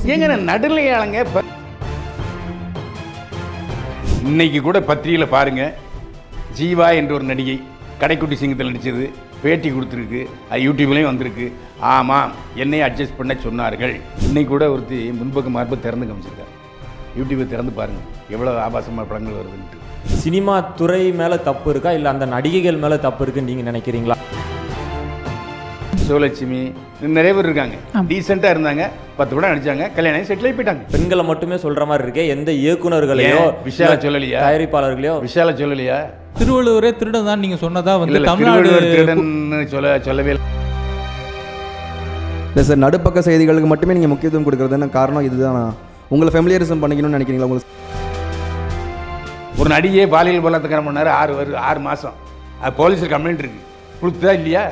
வாசிக்க ஏங்க நடுநிலையாளங்க ப- இன்னைக்கு கூட பத்திரிகையில் பாருங்க ஜீவா என்ற ஒரு நடிகை கடைக்குட்டி சிங்கத்தில் நடித்தது பேட்டி கொடுத்துருக்கு அது யூடியூப்லேயும் வந்திருக்கு ஆமாம் என்னை அட்ஜஸ்ட் பண்ண சொன்னார்கள் இன்னைக்கு கூட ஒருத்தி முன்பக்க மார்பு திறந்து காமிச்சிருக்காரு யூடியூப்பை திறந்து பாருங்க எவ்வளோ ஆபாசமான படங்கள் வருதுன்ட்டு சினிமா துறை மேல தப்பு இருக்கா இல்ல அந்த நடிகைகள் மேல தப்பு இருக்குன்னு நீங்க நினைக்கிறீங்களா சிவலட்சுமி இன்னும் நிறைய பேர் இருக்காங்க டீசெண்டாக இருந்தாங்க பத்து படம் நடிச்சாங்க கல்யாணம் ஆகி செட்டில் ஆகி போயிட்டாங்க பெண்களை மட்டுமே சொல்ற மாதிரி இருக்கே எந்த இயக்குனர்களையோ ஏன்? விஷாலை சொல்லலையா? தயாரிப்பாளர்களையோ விஷால சொல்லலையா திருவள்ளுவரே திருடன் தான் நீங்க சொன்னதா இல்ல வந்து இல்ல தமிழ்நாடு திருவள்ளுவர் திருடன்னு சொல்ல சொல்லவே இல்லை. இல்லை சார் நடுப்பக்க செய்திகளுக்கு மட்டுமே நீங்கள் முக்கியத்துவம் கொடுக்குறதுன்னு காரணம் இதுதானா உங்களை ஃபெமிலியரிசம் பண்ணிக்கணும்னு நினைக்கிறீங்களா உங்களுக்கு ஒரு நடிகையே பாலியல் பலாத்காரம் பண்ணாரு ஆறு வரு ஆறு மாசம் அது போலீஸில் கம்ப்ளைண்ட் இருக்கு கொடுத்தா இல்லையா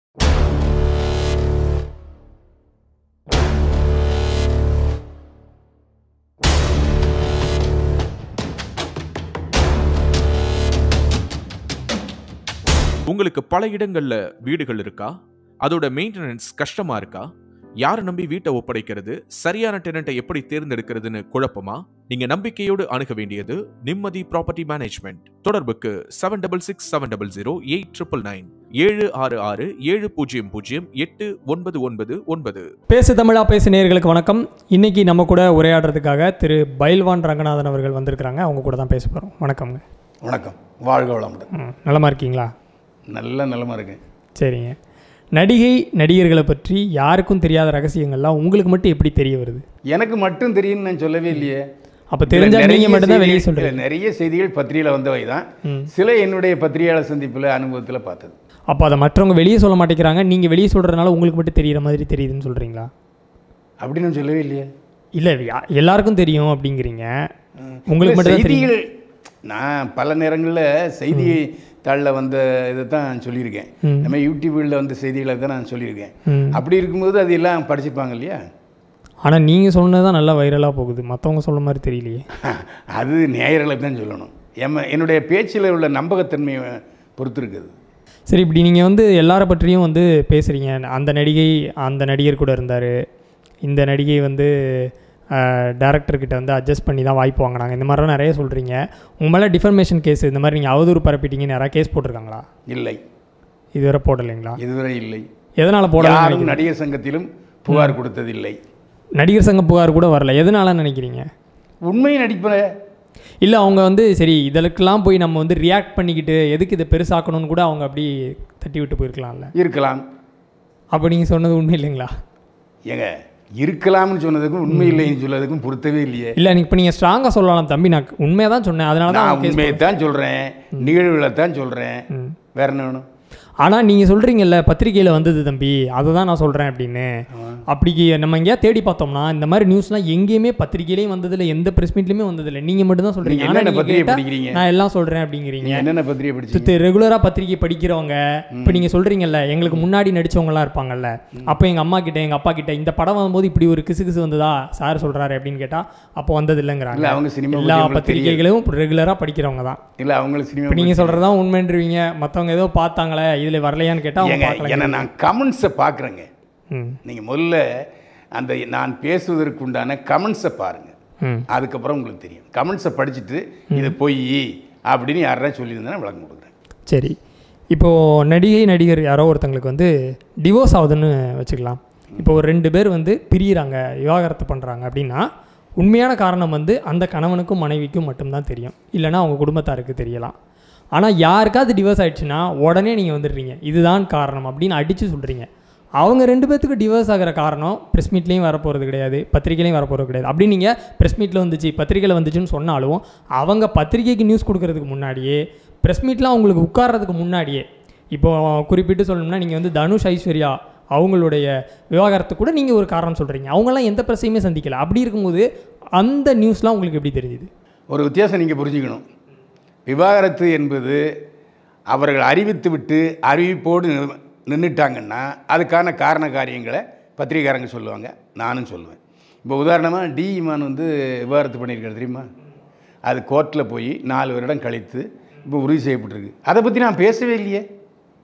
உங்களுக்கு பல இடங்கள்ல வீடுகள் இருக்கா அதோட மெயின்டெனன்ஸ் கஷ்டமா இருக்கா யாரை நம்பி வீட்டை ஒப்படைக்கிறது சரியான டெனண்ட்டை எப்படி தேர்ந்தெடுக்கிறதுன்னு குழப்பமா நீங்க நம்பிக்கையோடு அணுக வேண்டியது நிம்மதி ப்ராப்பர்ட்டி மேனேஜ்மெண்ட் தொடர்புக்கு seven double six seven double zero eight triple nine ஏழு ஆறு ஆறு ஏழு பூஜ்ஜியம் பூஜ்ஜியம் எட்டு ஒன்பது ஒன்பது ஒன்பது பேசு தமிழா பேசு நேயர்களுக்கு வணக்கம் இன்னைக்கு நம்ம கூட உரையாடுறதுக்காக திரு பைல்வான் ரங்கநாதன் அவர்கள் வந்திருக்கிறாங்க அவங்க கூட தான் பேச போகிறோம் வணக்கம்ங்க வணக்கம் வாழ்க வளமுடன் ம் நலமா இருக்கீங்களா நல்ல நிலமா இருக்கேன் சரிங்க நடிகை நடிகர்களை பற்றி யாருக்கும் தெரியாத ரகசியங்கள்லாம் உங்களுக்கு மட்டும் எப்படி தெரிய வருது எனக்கு மட்டும் தெரியும்னு நான் சொல்லவே இல்லையே அப்போ தெரிஞ்சா இதுல நீங்கள் நிறைய மட்டும்தான் வெளியே செய்திகள்- சொல்கிறீங்க இதுல நிறைய செய்திகள் பத்திரிகையில் வந்தவை தான் சில என்னுடைய பத்திரிகையாளர் சந்திப்பில் அனுபவத்தில் பார்த்தது அப்போ அதை மற்றவங்க வெளியே சொல்ல மாட்டேங்கிறாங்க நீங்கள் வெளியே சொல்கிறதுனால உங்களுக்கு மட்டும் தெரியிற மாதிரி தெரியுதுன்னு சொல்கிறீங்களா அப்படி நான் சொல்லவே இல்லையே இல்லை எல்லாருக்கும் தெரியும் அப்படிங்கிறீங்க உங்களுக்கு இல்ல, மட்டும் தான் தெரியும் செய்திகள் நான் பல நேரங்களில் செய்தி தாளில் வந்த இதை தான் சொல்லியிருக்கேன் நம்ம யூடியூபில் வந்த செய்திகளை தான் நான் சொல்லியிருக்கேன் ம். அப்படி இருக்கும்போது அது எல்லாம் படிச்சுப்பாங்க இல்லையா ஆனால் நீங்கள் சொன்னது தான் நல்லா வைரலாக போகுது மற்றவங்க சொல்ல மாதிரி தெரியலையே அது நேயர்களை தான் சொல்லணும் எம்ம என்னுடைய பேச்சில் உள்ள நம்பகத்தன்மையை பொறுத்து இருக்குது சரி இப்படி நீங்கள் வந்து எல்லார பற்றியும் வந்து பேசுகிறீங்க அந்த நடிகை அந்த நடிகர் கூட இருந்தார் இந்த நடிகை வந்து டேரக்டர்கிட்ட வந்து அட்ஜஸ்ட் பண்ணி தான் வாய்ப்பு வாங்கினாங்க இந்த மாதிரிலாம் நிறைய சொல்கிறீங்க உங்கள் மேலே டிஃபர்மேஷன் கேஸ் இந்த மாதிரி நீங்கள் அவதூறு பரப்பிட்டீங்கன்னு யாராவது கேஸ் போட்டிருக்காங்களா இல்லை இதுவரை போடலைங்களா இதுவரை இல்லை எதனால் போடலாம் யாரும் நடிகர் சங்கத்திலும் புகார் கொடுத்ததில்லை நடிகர் சங்க புகார் கூட வரல எதனால நினைக்கிறீங்க உண்மை நடிப்ப இல்லை அவங்க வந்து சரி இதற்கெல்லாம் போய் நம்ம வந்து ரியாக்ட் பண்ணிக்கிட்டு எதுக்கு இதை பெருசாக்கணும்னு கூட அவங்க அப்படி தட்டி விட்டு போயிருக்கலாம்ல இருக்கலாம் அப்போ நீங்கள் சொன்னது உண்மை இல்லைங்களா ஏங்க இருக்கலாம்னு சொன்னதுக்கும் உண்மை இல்லைன்னு சொன்னதுக்கும் பொருத்தவே இல்லையே இல்லை இப்போ நீங்கள் ஸ்ட்ராங்காக சொல்லலாம் தம்பி நான் உண்மையாக தான் சொன்னேன் அதனால தான் நான் அவங்க கேஸ் உண்மையை தான் சொல்கிறேன் நிகழ்வுகளை தான் சொல்கிறேன் வேற என்ன வேணும் ஆனால் நீங்கள் சொல்கிறீங்கல்ல பத்திரிக்கையில் வந்தது தம்பி அதை தான் நான் சொல்கிறேன் அப்படின்னு அப்படி நம்ம எங்கேயா தேடி பார்த்தோம்னா இந்த மாதிரி நியூஸ்லாம் எங்கேயுமே பத்திரிக்கையிலையும் வந்ததில்லை எந்த ப்ரெஸ் மீட்லையுமே வந்ததில்லை நீங்கள் மட்டும் தான் சொல்கிறீங்க நீங்க ஆனால் என்னென்ன நீங்கள் பத்திரிகை கேட்டால் படிக்கிறீங்க? நான் எல்லாம் சொல்கிறேன் அப்படிங்கிறீங்க நீங்கள் என்னென்ன பத்திரிகை படிச்சீங்க ரெகுலராக பத்திரிக்கை படிக்கிறவங்க இப்போ நீங்கள் சொல்கிறீங்கல்ல எங்களுக்கு முன்னாடி நடிச்சவங்கலாம் இருப்பாங்கல்ல அப்போ எங்கள் அம்மா கிட்ட எங்கள் அப்பா கிட்ட இந்த படம் வரும்போது இப்படி ஒரு கிசு கிசு வந்ததா சார் சொல்கிறாரு அப்படின்னு கேட்டால் அப்போ வந்தது இல்லைங்கிறாங்க இல்ல, அவங்க சினிமா எல்லா பத்தி அவங்களுக்கு பத்திரிகைகளும் ரெகுலராக படிக்கிறவங்க தான் இல்லை அவங்களுக்கு சினிமா இப்போ நீங்கள் சொல்கிறது தான் உண்மைன்றீங்க மற்றவங்க ஏதோ பார்த்தாங்களே இதில் வரலையான்னு கேட்டால் அவங்க ஏங்க பார்க்கல ஏன்னா நான் கமெண்ட்ஸை பார்க்குறேங்க ம் நீங்கள் முதல்ல அந்த நான் பேசுவதற்கு உண்டான கமெண்ட்ஸை பாருங்கள் ம் அதுக்கப்புறம் உங்களுக்கு தெரியும் கமெண்ட்ஸை படிச்சுட்டு இது பொய் அப்படின்னு யாராவது சொல்லியிருந்தேன்னா விளக்கம் கொடுக்குறேன் சரி இப்போது நடிகை நடிகர் யாரோ ஒருத்தங்களுக்கு வந்து டிவோர்ஸ் ஆகுதுன்னு வச்சுக்கலாம் இப்போ ஒரு ரெண்டு பேர் வந்து பிரியிறாங்க விவாகரத்து பண்ணுறாங்க அப்படின்னா உண்மையான காரணம் வந்து அந்த கணவனுக்கும் மனைவிக்கும் மட்டும்தான் தெரியும் இல்லைன்னா அவங்க குடும்பத்தாருக்கு தெரியலாம் ஆனால் யாருக்காவது டிவோர்ஸ் ஆயிடுச்சுன்னா உடனே நீங்கள் வந்துடுறீங்க இதுதான் காரணம் அப்படின்னு அடித்து சொல்கிறீங்க அவங்க ரெண்டு பேர்த்துக்கு டிவோர்ஸ் ஆகிற காரணம் ப்ரெஸ் மீட்லேயும் வரப்போகிறது கிடையாது பத்திரிக்கையிலையும் வரப்போகிறது கிடையாது அப்படி நீங்கள் ப்ரெஸ் மீட்டில் வந்துச்சு பத்திரிக்கையில் வந்துச்சுன்னு சொன்னாலும் அவங்க பத்திரிக்கைக்கு நியூஸ் கொடுக்கறதுக்கு முன்னாடியே ப்ரெஸ் மீட்லாம் அவங்களுக்கு உட்கார்றதுக்கு முன்னாடியே இப்போ குறிப்பிட்டு சொல்லணும்னா நீங்கள் வந்து தனுஷ் ஐஸ்வர்யா அவங்களுடைய விவாகரத்து கூட நீங்கள் ஒரு காரணம் சொல்கிறீங்க அவங்களாம் எந்த பிரச்சனையுமே சந்திக்கல அப்படி இருக்கும்போது அந்த நியூஸ்லாம் உங்களுக்கு எப்படி தெரியுது ஒரு வித்தியாசம் நீங்கள் புரிஞ்சுக்கணும் விவாகரத்து என்பது அவர்கள் அறிவித்து விட்டு அறிவிப்போடு நின்னு- நின்னுட்டாங்கன்னா அதுக்கான காரண காரியங்களை பத்திரிகைக்காரங்க சொல்லுவாங்க நானும் சொல்லுவேன் இப்போ உதாரணமாக டி இமான் வந்து விவாகரத்து பண்ணியிருக்காரு தெரியுமா அது கோர்ட்டில் போய் நாலு வருடம் கழித்து இப்போ உறுதி செய்யப்பட்டிருக்கு அதை பற்றி நான் பேசவே இல்லையே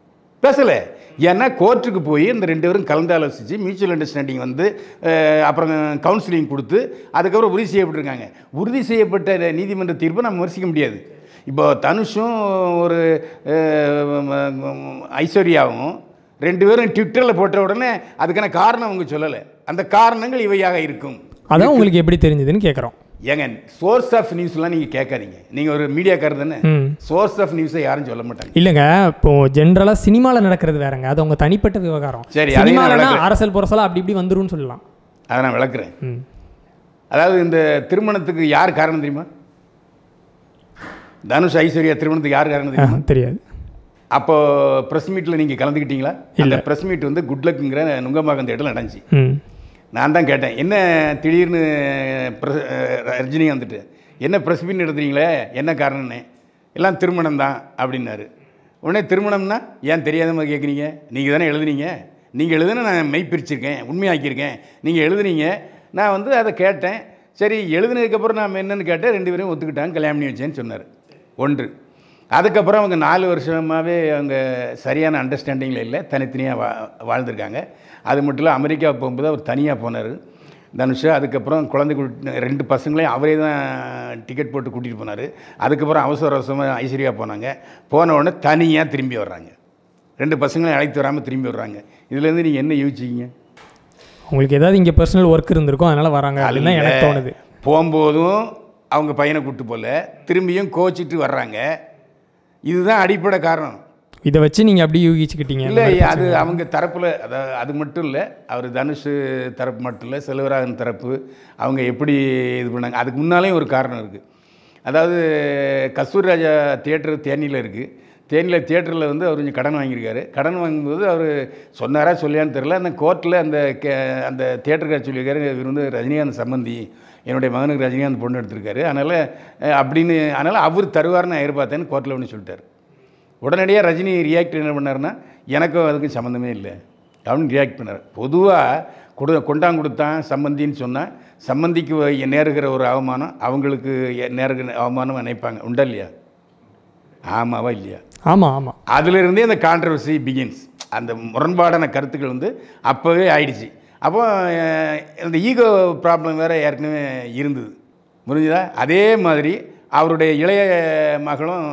பேசலை ஏன்னா கோர்ட்டுக்கு போய் இந்த ரெண்டு பேரும் கலந்து ஆலோசித்து மியூச்சுவல் அண்டர்ஸ்டாண்டிங் வந்து அஹ், அப்புறம் கவுன்சிலிங் கொடுத்து அதுக்கப்புறம் உறுதி செய்யப்பட்டிருக்காங்க உறுதி செய்யப்பட்ட நீதிமன்ற தீர்ப்பை நம்ம விமர்சிக்க முடியாது இப்போ தனுஷும் ஒரு அஹ், ஐஸ்வர்யாவும் ரெண்டு பேரும் ட்விட்டரில் போட்ட உடனே அதுக்கான காரணம் அவங்க சொல்லலை அந்த காரணங்கள் இவையாக இருக்கும் அதான் உங்களுக்கு எப்படி தெரிஞ்சதுன்னு கேட்குறோம் ஏங்க சோர்ஸ் ஆஃப் நியூஸ்லாம் நீங்கள் கேட்காதீங்க நீங்கள் ஒரு மீடியாக்காரர் தானே ம் சோர்ஸ் ஆஃப் நியூஸை யாரும் சொல்ல மாட்டாங்க இல்லைங்க இப்போ ஜென்ரலாக சினிமாவில் நடக்கிறது வேறங்க அது உங்க தனிப்பட்ட விவகாரம் சரி, அதையும் நான் சினிமாலனா விளக்குறேன். அரசியல் புரசலா அப்படி இப்படி வந்துரும்னு சொல்லலாம் அதை நான் விளக்குறேன் ம் அதாவது இந்த திருமணத்துக்கு யார் காரணம் தெரியுமா தனுஷ் ஐஸ்வர்யா திருமணத்துக்கு யார் காரணம் தெரியுமா தெரியாது அப்போ ப்ரெஸ் மீட்டில் நீங்கள் கலந்துக்கிட்டீங்களா இல்ல. அந்த ப்ரெஸ் மீட் வந்து குட்லக்குங்கிற நுங்கம்பாக்கம் தேட்டரில் நடந்துச்சு ம் நான் தான் கேட்டேன் என்ன திடீர்னு press- அஹ் ரஜினி வந்துட்டு என்ன ப்ரெஸ் மீட் நடத்துறீங்களே என்ன காரணம்னு எல்லாம் திருமணம் தான் அப்படின்னாரு உடனே திருமணம்னா ஏன் தெரியாத மாதிரி கேட்குறீங்க நீங்கள் தானே எழுதுனீங்க நீங்கள் எழுதுன நான் மெய் பிரிச்சிருக்கேன் உண்மையாக்கியிருக்கேன் நீங்கள் எழுதுனீங்க நான் வந்து அதை கேட்டேன் சரி எழுதுனதுக்கப்புறம் நான் என்னன்னு கேட்டேன் ரெண்டு பேரும் ஒத்துக்கிட்டாங்க கல்யாணம் பண்ணி வச்சேன்னு சொன்னார் ஒன்று அதுக்கப்புறம் அவங்க நாலு வருஷமாகவே அவங்க சரியான அண்டர்ஸ்டாண்டிங்கில் இல்லை தனித்தனியாக வா வாழ்ந்திருக்காங்க அது மட்டும் இல்லை அமெரிக்கா போகும்போது அவர் தனியாக போனார் தனுஷ் அதுக்கப்புறம் குழந்தை கூட்டி- ரெண்டு பசங்களையும் அவரே தான் டிக்கெட் போட்டு கூட்டிகிட்டு போனார் அதுக்கப்புறம் அவசர அவசரமாக ஐஸ்வர்யா போனாங்க போன உடனே தனியாக திரும்பி வர்றாங்க ரெண்டு பசங்களையும் அழைத்து வராமல் திரும்பி வர்றாங்க இதுலேருந்து நீங்கள் என்ன யோசிச்சிங்க உங்களுக்கு ஏதாவது இங்கே பர்சனல் ஒர்க் இருந்திருக்கும் அதனால வராங்க அப்படின்னு தான் எனக்கு தோணுது போகும்போதும் அவங்க பையனை கூப்பிட்டு போகல திரும்பியும் கோச்சிட்டு வர்றாங்க இதுதான் அடிப்படை காரணம் இதை வச்சு நீங்கள் அப்படி யூகிச்சுக்கிட்டீங்க இல்லை அது அவங்க தரப்பில் அதாவது அது மட்டும் இல்லை அவர் தனுஷ் தரப்பு மட்டும் இல்லை செல்வராகன் தரப்பு அவங்க எப்படி இது பண்ணாங்க அதுக்கு முன்னாலேயும் ஒரு காரணம் இருக்குது அதாவது கஸ்தூரி ராஜா தியேட்டர் தேனியில் இருக்குது தேனியில் தியேட்டரில் வந்து அவர் கொஞ்சம் கடன் வாங்கியிருக்காரு கடன் வாங்கும்போது அவர் சொன்னாரா சொல்லியான்னு தெரில அந்த கோர்ட்டில் அந்த கே அந்த தியேட்டருக்கார் சொல்லியிருக்காரு இவர் வந்து ரஜினிகாந்த் சம்பந்தி என்னுடைய மகனுக்கு ரஜினிகாந்த் பொண்ணு எடுத்திருக்காரு அதனால் அஹ், அப்படின்னு அதனால் அவர் தருவார்னு நான் எதிர்பார்த்தேன்னு கோர்ட்டில் ஒன்று சொல்லிட்டார் உடனடியாக ரஜினி ரியாக்ட் என்ன பண்ணாருன்னா எனக்கும் அதுக்கும் சம்மந்தமே இல்லை அப்படின்னு ரியாக்ட் பண்ணார் பொதுவாக கொடு கொண்டாங்க கொடுத்தான் சம்மந்தின்னு சொன்னால் சம்மந்திக்கு வ- நேருகிற ஒரு அவமானம் அவங்களுக்கு எ- நேருகிற அவமானம் நினைப்பாங்க உண்டா இல்லையா ஆமாவா இல்லையா ஆமாம் ஆமாம் அதிலிருந்தே அந்த கான்ட்ரவர்சி பிகின்ஸ் அந்த முரண்பாடான கருத்துக்கள் வந்து அப்போவே ஆயிடுச்சு அப்போ அஹ், இந்த ஈகோ ப்ராப்ளம் வேறு ஏற்கனவே இருந்தது புரிஞ்சுதா அதே மாதிரி அவருடைய இளைய மகளும்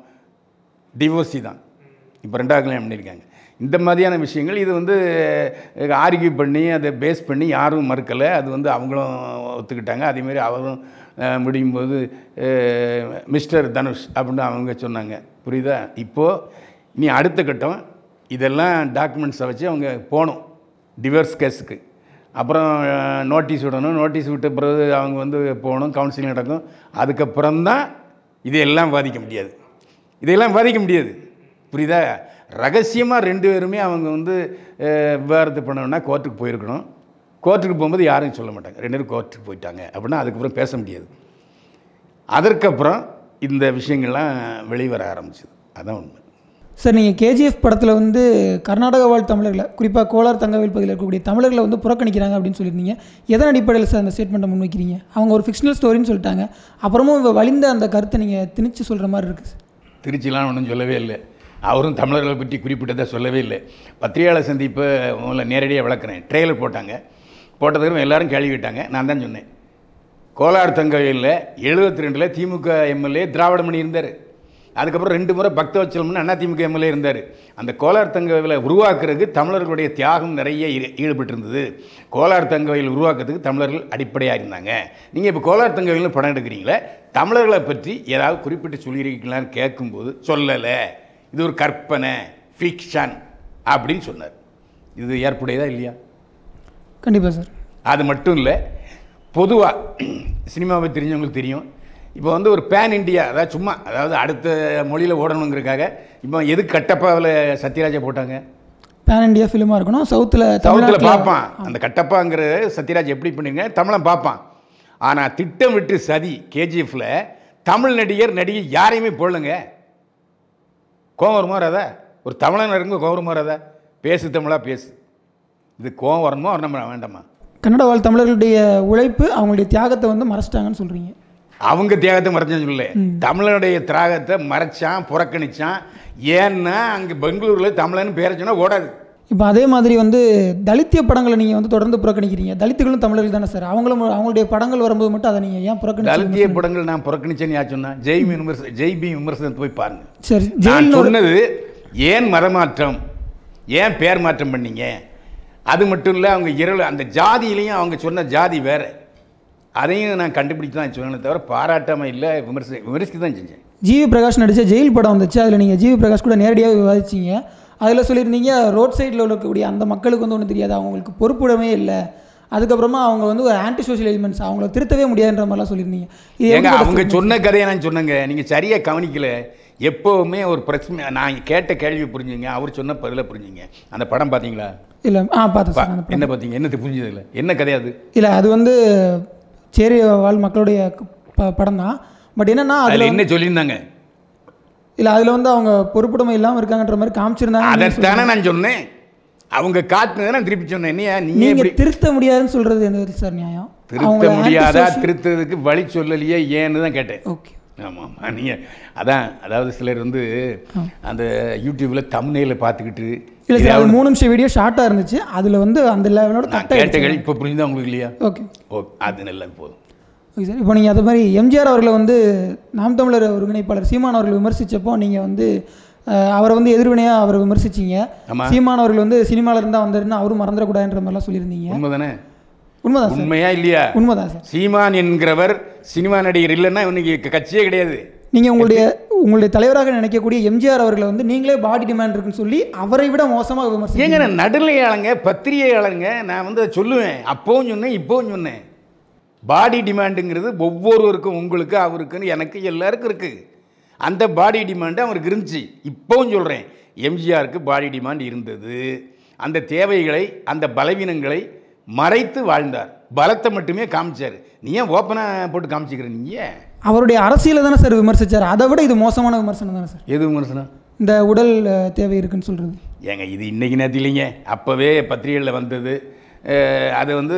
டிவோர்ஸி தான் இப்போ ரெண்டாவது கல்யாணம் பண்ணியிருக்காங்க இந்த மாதிரியான விஷயங்கள் இது வந்து ஆர்கியூ பண்ணி அதை பேஸ் பண்ணி யாரும் மறுக்கலை அது வந்து அவங்களும் ஒத்துக்கிட்டாங்க அதேமாரி அவரும் அஹ், முடியும் போது அஹ், மிஸ்டர் தனுஷ் அப்படின்னு அவங்க சொன்னாங்க புரியுதா இப்போது இனி அடுத்த கட்டம் இதெல்லாம் டாக்குமெண்ட்ஸை வச்சு அவங்க போகணும் டிவோர்ஸ் கேஸுக்கு அப்புறம் நோட்டீஸ் விடணும் நோட்டீஸ் விட்ட பிறகு அவங்க வந்து போகணும் கவுன்சிலிங் நடக்கும் அதுக்கப்புறம் தான் இதையெல்லாம் பாதிக்க முடியாது இதையெல்லாம் பாதிக்க முடியாது புரியுதா ரகசியமாக ரெண்டு பேருமே அவங்க வந்து அஹ், விவாகரத்து பண்ணணும்னா கோர்ட்டுக்கு போயிருக்கணும் கோர்ட்டுக்கு போகும்போது யாரும் சொல்ல மாட்டாங்க ரெண்டு பேரும் கோர்ட்டுக்கு போயிட்டாங்க அப்படின்னா அதுக்கப்புறம் பேச முடியாது அதற்கப்புறம் இந்த விஷயங்கள்லாம் வெளிவர ஆரம்பிச்சது அதான் உண்மை சார் நீங்கள் கேஜிஎஃப் படத்தில் வந்து கர்நாடக வாழ் தமிழர்களை குறிப்பாக கோலார் தங்கவேல் பகுதியில் இருக்கக்கூடிய தமிழர்களை வந்து புறக்கணிக்கிறாங்க அப்படின்னு சொல்லியிருந்தீங்க எதன் அடிப்படையில் சார் அந்த ஸ்டேட்மெண்ட்டை முன்வைக்கிறீங்க அவங்க ஒரு ஃபிக்ஷனல் ஸ்டோரின்னு சொல்லிட்டாங்க அப்புறமும் இவ வலிந்த அந்த கருத்தை நீங்கள் திணிச்சு சொல்கிற மாதிரி இருக்குது சார் திருச்சிலாம் ஒன்றும் சொல்லவே இல்லை அவரும் தமிழர்களை பற்றி குறிப்பிட்டதை சொல்லவே இல்லை பத்திரிகையாளர் சந்திப்பை முதல்ல நேரடியாக விளக்குறேன் ட்ரெய்லர் போட்டாங்க போட்டதுக்கு எல்லாரும் கேள்வி கேட்டாங்க நான் தான் சொன்னேன் கோலார் தங்கவையில் எழுபத்தி ரெண்டில் திமுக எம்எல்ஏ திராவிடமணி இருந்தார் அதுக்கப்புறம் ரெண்டு முறை பக்தவச்சலம்னு அண்ணா திமுக எம்எல்ஏ இருந்தார் அந்த கோலார் தங்கவையில் உருவாக்குறதுக்கு தமிழர்களுடைய தியாகம் நிறைய ஈ- ஈடுபட்டிருந்தது கோலார் தங்கவையில் உருவாக்குறதுக்கு தமிழர்கள் அடிப்படையாக இருந்தாங்க நீங்கள் இப்போ கோலார் தங்கவையில் படம் எடுக்கிறீங்களே தமிழர்களை பற்றி ஏதாவது குறிப்பிட்டு சொல்லியிருக்கீங்களான்னு கேட்கும்போது சொல்லலை இது ஒரு கற்பனை ஃபிக்ஷன் அப்படின்னு சொன்னார் இது ஏற்புடையதா இல்லையா கண்டிப்பாக சார் அது மட்டும் இல்லை பொதுவாக சினிமாவை தெரிஞ்சவங்களுக்கு தெரியும் இப்போ வந்து ஒரு பேன் இண்டியா அதாவது சும்மா அதாவது அடுத்த மொழியில் ஓடணுங்கிறதுக்காக இப்போ எது கட்டப்பாவில் சத்யராஜா போட்டாங்க பேன் இண்டியா ஃபிலிமாக இருக்கணும் சவுத்தில் சவுத்தில் பார்ப்பான் அந்த கட்டப்பாங்கிற சத்யராஜ் எப்படி பண்ணுங்க தமிழன் பார்ப்பான் ஆனால் திட்டம் விட்டு சதி கேஜிஎஃப்ல தமிழ் நடிகர் நடிகை யாரையுமே போடலங்க கோவம் வருமா வராதா ஒரு தமிழன் இருக்கும் கோவம் வருமா வராதா பேசு தமிழா பேசு இது கோவம் வரணுமா வரணுமா வேண்டாமா கன்னட வாழ் தமிழர்களுடைய உழைப்பு அவங்களுடைய தியாகத்தை வந்து மறைச்சிட்டாங்கன்னு சொல்கிறீங்க அவங்க தியாகத்தை மறைச்சான்னு சொல்லல தமிழனுடைய தியாகத்தை மறைச்சான் புறக்கணிச்சான் ஏன்னா அங்கே பெங்களூரில் தமிழன் பேர சொன்னா ஓடாது இப்போ அதே மாதிரி வந்து தலித்திய படங்களை நீங்கள் வந்து தொடர்ந்து புறக்கணிக்கிறீங்க தலித்துகளும் தமிழர்கள் தானே சார் அவங்களும் அவங்களுடைய படங்கள் வரும்போது மட்டும் அதை நீங்கள் ஏன் தலித்திய புறக்கணிச்சு படங்கள் நான் புறக்கணிச்சேன்னு யார் சொன்னா ஜெய் பீம் விமர்ச ஜெய் பீம் விமர்சனத்தை போய் பாருங்க சரி நான் ஜெயில்னு ஒரு சொன்னது ஏன் மதமாற்றம் ஏன் பேர் மாற்றம் பண்ணீங்க அது மட்டும் இல்லை அவங்க இரவு அந்த ஜாதியிலையும் அவங்க சொன்ன ஜாதி வேற அதையும் நான் கண்டுபிடிச்சு தான் சொன்னேனே தவிர பாராட்டாமல் இல்லை விமர்சி விமர்சிக்க தான் செஞ்சேன் ஜிவி பிரகாஷ் நடித்த ஜெயில் படம் வந்துச்சு அதில் நீங்கள் ஜிவி பிரகாஷ் கூட நேரடியாக விவாதிச்சீங்க அதில் சொல்லியிருந்தீங்க ரோட் சைடில் இருக்கக்கூடிய அந்த மக்களுக்கு வந்து ஒன்றும் தெரியாது அவங்களுக்கு பொறுப்புடமே இல்லை அதுக்கப்புறமா அவங்க வந்து ஒரு ஆன்டி சோஷியல் எலிமெண்ட்ஸ் அவங்கள திருத்தவே முடியாதுன்ற மாதிரிலாம் சொல்லியிருந்தீங்க இது ஏங்க எப்படி அவங்க சார் சொன்ன கதையை நான் சொன்னேங்க நீங்கள் சரியாக கவனிக்கல எப்போவுமே ஒரு பிரச்சனை நான் கேட்ட கேள்வி புரிஞ்சுங்க அவர் சொன்ன பதிலை புரிஞ்சுங்க அந்த படம் பார்த்தீங்களா இல்லை ஆ பார்த்தேன் பா- சார் அந்த படம். என்ன பார்த்தீங்க என்னது புரிஞ்சதில்ல என்ன கதையாது இல்லை அது வந்து சேரி வாழ் மக்களுடைய ப படம் தான் பட் என்னன்னா அதில் அதில் என்ன சொல்லியிருந்தாங்க இல்லை அதில் வந்து அவங்க பொறுப்புடைமை இல்லாமல் இருக்காங்கன்ற மாதிரி காமிச்சிருந்தாங்க அதைத்தானே நான் சொன்னேன் அவங்க காட்டினதை நான் திருப்பி சொன்னேன் என்னையா நீ நீங்கள் எப்படி திருத்த முடியாதுன்னு சொல்கிறது எந்த விதத்தில் சார் நியாயம் திருத்த முடியாதா திருத்ததுக்கு வழி சொல்லலையே ஏன்னு தான் கேட்டேன் ஓகே ஆமாம் ஆமாம் நீங்கள் அதான் அதாவது சிலர் வந்து அந்த யூடியூப்பில் தமிழ்நெயில் பார்த்துக்கிட்டு இல்லை இதை சார் அது அவனு- மூணு நிமிஷம் வீடியோ ஷார்ட்டாக இருந்துச்சு அதில் வந்து அந்த லெவலோட நான் கட் கேட்ட கேள்வி இப்போ புரிஞ்சுதா உங்களுக்கு இல்லையா ஓகே ஓ அது நல்லா போதும் ஓகே சார் இப்போ நீங்கள் அது மாதிரி எம்ஜிஆர் அவர்களை வந்து நாம் தமிழர் ஒருங்கிணைப்பாளர் சீமான் அவர்கள் விமர்சித்தப்போ நீங்கள் வந்து அஹ், அவரை வந்து எதிர்வினையாக அவரை விமர்சிச்சீங்க ஆமா. சீமான் அவர்கள் வந்து சினிமாவில் இருந்தால் வந்தாருன்னு அவரும் மறந்துடக்கூடாதுன்ற மாதிரிலாம் சொல்லியிருந்தீங்க உண்மைதானே உண்மைதான் சார் உண்மையா இல்லையா உண்மைதான் சார் சீமான் என்கிறவர் சினிமா நடிகர் இல்லைன்னா இன்னைக்கு கட்சியே கிடையாது நீங்கள் உங்களுடைய உங்களுடைய தலைவராக நினைக்கக்கூடிய எம்ஜிஆர் அவர்களை வந்து நீங்களே பாடி டிமாண்ட் இருக்குன்னு சொல்லி அவரை விட மோசமாக ஏங்க விமர்சிங்க நான் நடுநிலையாளங்க பத்திரிகையாளருங்க நான் வந்து அதை சொல்லுவேன் அப்பவும் சொன்னேன் இப்போவும் சொன்னேன் பாடி டிமாண்டுங்கிறது ஒவ்வொருவருக்கும் உங்களுக்கு அவருக்குன்னு எனக்கு எல்லாருக்கும் இருக்குது அந்த பாடி டிமாண்டு அவருக்கு இருந்துச்சு இப்போவும் சொல்கிறேன் எம்ஜிஆருக்கு பாடி டிமாண்ட் இருந்தது அந்த தேவைகளை அந்த பலவீனங்களை மறைத்து வாழ்ந்தார் பலத்தை மட்டுமே காமிச்சார் நீ ஏன் ஓப்பனாக போட்டு காமிச்சிக்கிற நீங்கள் அவருடைய அரசியலை தானே சார் விமர்சிச்சார் அதை விட இது மோசமான விமர்சனம் தானே சார் எது விமர்சனம் இந்த உடல் அஹ், தேவை இருக்குன்னு சொல்கிறது ஏங்க இது இன்னைக்கு நேரத்து இல்லைங்க அப்போவே பத்திரிகைகளில் வந்தது அஹ், அது வந்து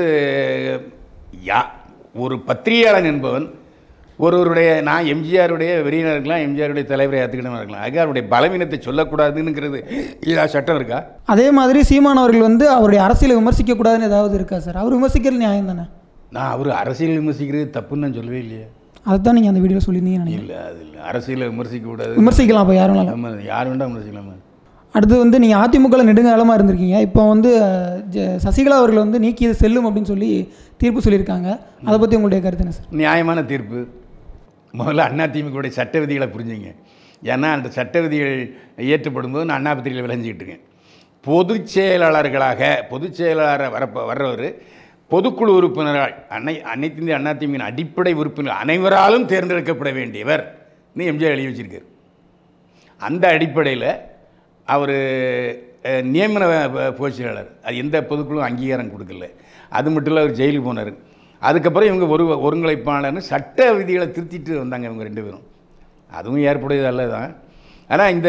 யா ஒரு பத்திரிகையாளன் என்பவன் ஒருவருடைய நான் எம்ஜிஆருடைய வெறியனாக இருக்கலாம் எம்ஜிஆருடைய தலைவரை ஏற்றுக்கிட்டவனாக இருக்கலாம் அதுக்கு அவருடைய பலவீனத்தை சொல்லக்கூடாதுங்கிறது இதா சட்டம் இருக்கா அதே மாதிரி சீமான் அவர்கள் வந்து அவருடைய அரசியலை விமர்சிக்கக்கூடாதுன்னு ஏதாவது இருக்கா சார் அவர் விமர்சிக்கிறது நியாயம் தானே நான் அவர் அரசியல் விமர்சிக்கிறது தப்புன்னு நான் சொல்லவே இல்லையே அதை தான் நீங்கள் அந்த வீடியோவில் சொல்லியிருந்தீங்கன்னு நினைக்கிறேன் இல்லை அது இல்லை அரசியலை விமர்சிக்க கூடாது விமர்சிக்கலாம் அப்போ யாரும் வேணாலும். நம்ம யார் வேண்டாம் விமர்சிக்கலாமா அடுத்து வந்து நீங்கள் அதிமுகவில் நெடுங்காலமாக இருந்திருக்கீங்க இப்போ வந்து அஹ், ஜ- சசிகலா அவர்கள் வந்து நீக்கியது செல்லும் அப்படின்னு சொல்லி தீர்ப்பு சொல்லியிருக்காங்க அதை பற்றி உங்களுடைய கருத்து என்ன சார் நியாயமான தீர்ப்பு முதல்ல அதிமுகவுடைய சட்ட விதிகளை புரிஞ்சுங்க ஏன்னா அந்த சட்ட விதிகள் இயற்றப்படும் போது நான் அண்ணா பத்திரிகையில் விளைஞ்சிக்கிட்டு இருக்கேன் பொதுச் செயலாளர்களாக பொதுச் செயலாளர் வரப்ப வர்றவர் பொதுக்குழு உறுப்பினரால் அன்னை அனைத்து இந்திய அதிமுக அடிப்படை உறுப்பினர் அனைவராலும் தேர்ந்தெடுக்கப்பட வேண்டியவர் எம்ஜிஆர் எழுதி வச்சிருக்காரு அந்த அடிப்படையில் அவர் நியமன ப- பொதுச் செயலாளர் அது எந்த பொதுக்குழுவும் அங்கீகாரம் கொடுக்கல அது மட்டும் இல்லை அவர் ஜெயிலுக்கு போனார் அதுக்கப்புறம் இவங்க ஒரு ஒருங்கிணைப்பாளர்னு சட்ட விதிகளை திருத்திட்டு வந்தாங்க இவங்க ரெண்டு பேரும் அதுவும் ஏற்புடையது அல்ல தான் ஆனால் இந்த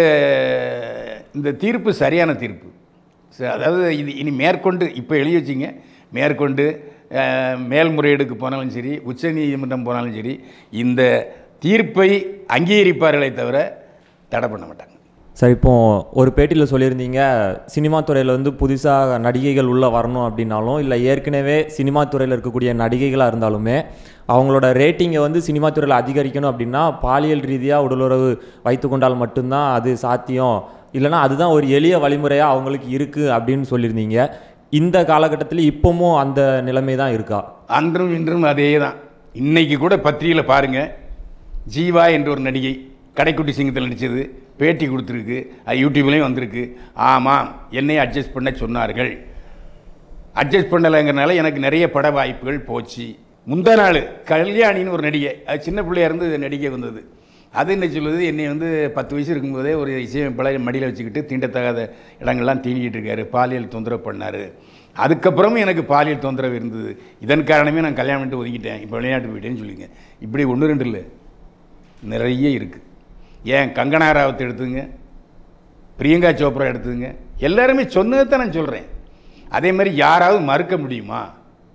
இந்த தீர்ப்பு சரியான தீர்ப்பு ச- அதாவது இது இனி மேற்கொண்டு இப்போ எழுதி வச்சிங்க மேற்கொண்டு அஹ், மேல்முறையீடுக்கு போனாலும் சரி உச்சநீதிமன்றம் போனாலும் சரி இந்த தீர்ப்பை அங்கீகரிப்பார்களே தவிர தடை பண்ண மாட்டாங்க சார் இப்போ ஒரு பேட்டியில் சொல்லியிருந்தீங்க சினிமா துறையில் வந்து புதுசாக நடிகைகள் உள்ளே வரணும் அப்படின்னாலும் இல்லை ஏற்கனவே சினிமா துறையில் இருக்கக்கூடிய நடிகைகளாக இருந்தாலுமே அவங்களோட ரேட்டிங்கை வந்து சினிமா துறையில் அதிகரிக்கணும் அப்படின்னா பாலியல் ரீதியாக உடலுறவு வைத்து கொண்டால் மட்டும்தான் அது சாத்தியம் இல்லைன்னா அதுதான் ஒரு எளிய வழிமுறையாக அவங்களுக்கு இருக்குது அப்படின்னு சொல்லியிருந்தீங்க இந்த காலகட்டத்தில் இப்போவும் அந்த நிலைமை தான் இருக்கா அன்றும் இன்றும் அதே தான் இன்னைக்கு கூட பத்திரிகையில் பாருங்க ஜீவா என்ற ஒரு நடிகை கடைக்குட்டி சிங்கத்தில் நடித்தது பேட்டி கொடுத்துருக்கு அது யூடியூப்லேயும் வந்திருக்கு ஆமாம் என்னை அட்ஜஸ்ட் பண்ண சொன்னார்கள் அட்ஜஸ்ட் பண்ணலைங்கிறனால எனக்கு நிறைய பட வாய்ப்புகள் போச்சு முந்தா நாள் கல்யாணின்னு ஒரு நடிகை அது சின்ன பிள்ளையா இருந்து நடிகை வந்தது அது என்ன சொல்லுது என்னை வந்து பத்து வயசு இருக்கும்போதே ஒரு இசையமைப்பாளர் மடியில் வச்சுக்கிட்டு தீண்டத்தகாத இடங்கள்லாம் தீண்டிக்கிட்டு இருக்காரு பாலியல் தொந்தரவு பண்ணார் அதுக்கப்புறமும் எனக்கு பாலியல் தொந்தரவு இருந்தது இதன் காரணமே நான் கல்யாணம் பண்ணிட்டு ஒதுக்கிட்டேன் இப்போ விளையாட்டு போயிட்டேன்னு சொல்லிங்க இப்படி ஒன்று ரெண்டு இல்லை நிறைய இருக்குது ஏன் கங்கனா ராவத்தை எடுத்துங்க பிரியங்கா சோப்ரா எடுத்துங்க எல்லாருமே சொன்னதை தான் நான் சொல்கிறேன் அதே மாதிரி யாராவது மறுக்க முடியுமா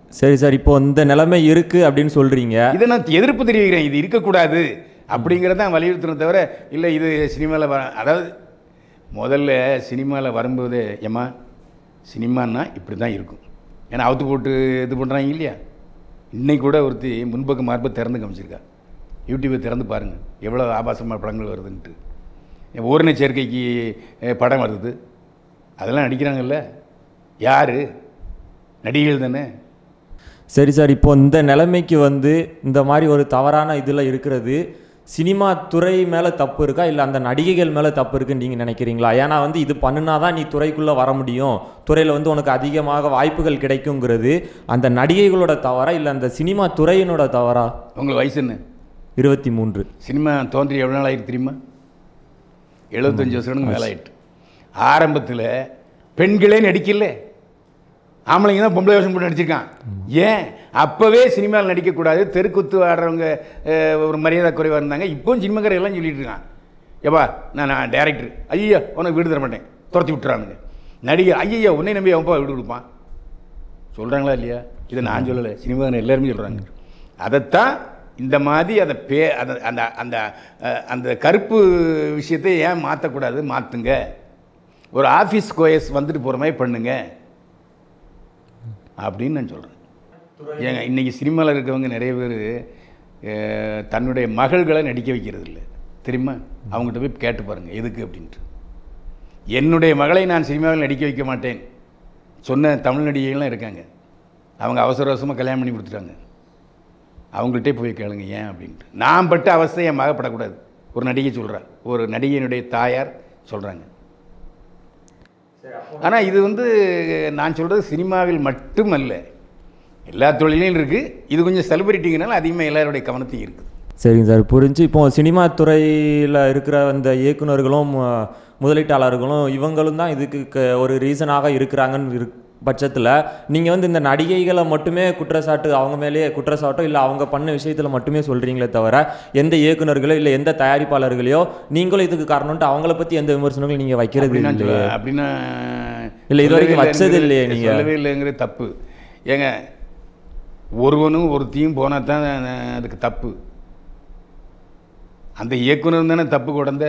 சரி சார் இப்போ இந்த நிலைமை இருக்குது அப்படின்னு சொல்கிறீங்க இதை நான் எதிர்ப்பு தெரிவிக்கிறேன் இது இருக்கக்கூடாது அப்படிங்கிறத தான் வலியுறுத்தணும் தவிர இல்லை இது சினிமாவில் வர அதாவது முதல்ல சினிமாவில் வரும்போது ஏம்மா சினிமான்னா இப்படி தான் இருக்கும் ஏன்னா அவுத்து போட்டு இது பண்ணுறாங்க இல்லையா இன்னைக்கு கூட ஒருத்தி முன்பக்கம் மார்பை திறந்து காமிச்சிருக்கா யூடியூப்பை திறந்து பாருங்கள் எவ்வளோ ஆபாசமான படங்கள் வருதுன்ட்டு ஓரின சேர்க்கைக்கு அஹ், படம் வருது அதெல்லாம் நடிக்கிறாங்கல்ல யார் நடிகைகள் தானே சரி சார் இப்போ இந்த நிலைமைக்கு வந்து இந்த மாதிரி ஒரு தவறான இதில் இருக்கிறது சினிமா துறை மேலே தப்பு இருக்கா இல்லை அந்த நடிகைகள் மேலே தப்பு இருக்குன்னு நீங்கள் நினைக்கிறீங்களா ஏன்னா வந்து இது பண்ணுனா தான் நீ துறைக்குள்ளே வர முடியும் துறையில் வந்து உனக்கு அதிகமாக வாய்ப்புகள் கிடைக்குங்கிறது அந்த நடிகைகளோட தவறா இல்லை அந்த சினிமா துறையினோட தவறா உங்களுக்கு வயசு என்ன இருபத்தி மூன்று சினிமா தோன்றி எவ்வளோ நாள் ஆயிருக்கு தெரியுமா எழுபத்தஞ்சு வருஷம் மேலே ஆயிட்டு ஆரம்பத்தில் பெண்களே நடிக்கல ஆம்பளைங்க தான் பொம்பளை வருஷம் போட்டு நடிச்சிருக்கான் ஏன் அப்போவே சினிமாவில் நடிக்கக்கூடாது தெருக்குத்து ஆடுறவங்க அஹ், ஒரு மரியாதை குறைவாக இருந்தாங்க இப்போவும் சினிமாக்காரர் எல்லாம் சொல்லிட்டு இருக்கான் ஏப்பா நான் நான் டேரக்டர் ஐயா உனக்கு வீடு தர மாட்டேன் துரத்தி விட்டுறானுங்க நடிகர் ஐயா உன்னை நம்பி அவன்ப்பா வீடு கொடுப்பான் சொல்கிறாங்களா இல்லையா இதை நான் சொல்லலை சினிமாவில் எல்லாருமே சொல்கிறாங்க அதைத்தான் இந்த மாதிரி அதை பே அந்த அந்த அந்த அஹ், அந்த கருப்பு விஷயத்தை ஏன் மாற்றக்கூடாது மாற்றுங்க ஒரு ஆஃபீஸ் கோயஸ் வந்துட்டு போகிற மாதிரி பண்ணுங்க அப்படின்னு நான் சொல்கிறேன் ஏங்க இன்றைக்கி சினிமாவில் இருக்கவங்க நிறைய பேர் தன்னுடைய மகள்களை நடிக்க வைக்கிறது இல்லை தெரியுமா அவங்ககிட்ட போய் கேட்டு பாருங்கள் எதுக்கு அப்படின்ட்டு என்னுடைய மகளை நான் சினிமாவில் நடிக்க வைக்க மாட்டேன் சொன்ன தமிழ் நடிகைகள்லாம் இருக்காங்க அவங்க அவசர அவசரமாக கல்யாணம் பண்ணி கொடுத்துட்டாங்க அவங்கள்ட்டே போய் கேளுங்க ஏன் அப்படின்ட்டு நான் பட்ட அவஸ்தை என் மகப்படக்கூடாது ஒரு நடிகை சொல்கிறா ஒரு நடிகையினுடைய தாயார் சொல்கிறாங்க ஆனால் இது வந்து நான் சொல்கிறது சினிமாவில் மட்டுமல்ல எல்லா தொழிலையும் இருக்குது இது கொஞ்சம் செலிபிரிட்டிங்கனால அதிகமாக எல்லாருடைய கவனத்தையும் இருக்குது சரிங்க சார் புரிஞ்சு இப்போ சினிமா துறையில் இருக்கிற அந்த இயக்குனர்களும் அஹ், முதலீட்டாளர்களும் இவங்களும் தான் இதுக்கு க- ஒரு ரீசனாக இருக்கிறாங்கன்னு இரு பட்சத்தில் நீங்கள் வந்து இந்த நடிகைகளை மட்டுமே குற்றச்சாட்டு அவங்க மேலேயே குற்றச்சாட்டோ இல்லை அவங்க பண்ண விஷயத்தில் மட்டுமே சொல்கிறீங்களே தவிர எந்த இயக்குனர்களோ இல்லை எந்த தயாரிப்பாளர்களையோ நீங்களும் இதுக்கு காரணம்ட்டு அவங்கள பற்றி எந்த விமர்சனங்களும் நீங்கள் வைக்கிறது அப்படின்னா இல்லையே சொல்ல- அப்படின்னா இல்ல, இது வரைக்கும் சொல்லவே வச்சது இல்லைங்கிறது- இல்லையே நீங்க. சொல்லவே இல்லைங்கிறது தப்பு ஏங்க ஒருவனும் ஒருத்தியும் போனால் தான் அதுக்கு தப்பு அந்த இயக்குனர் தானே தப்பு கொடந்த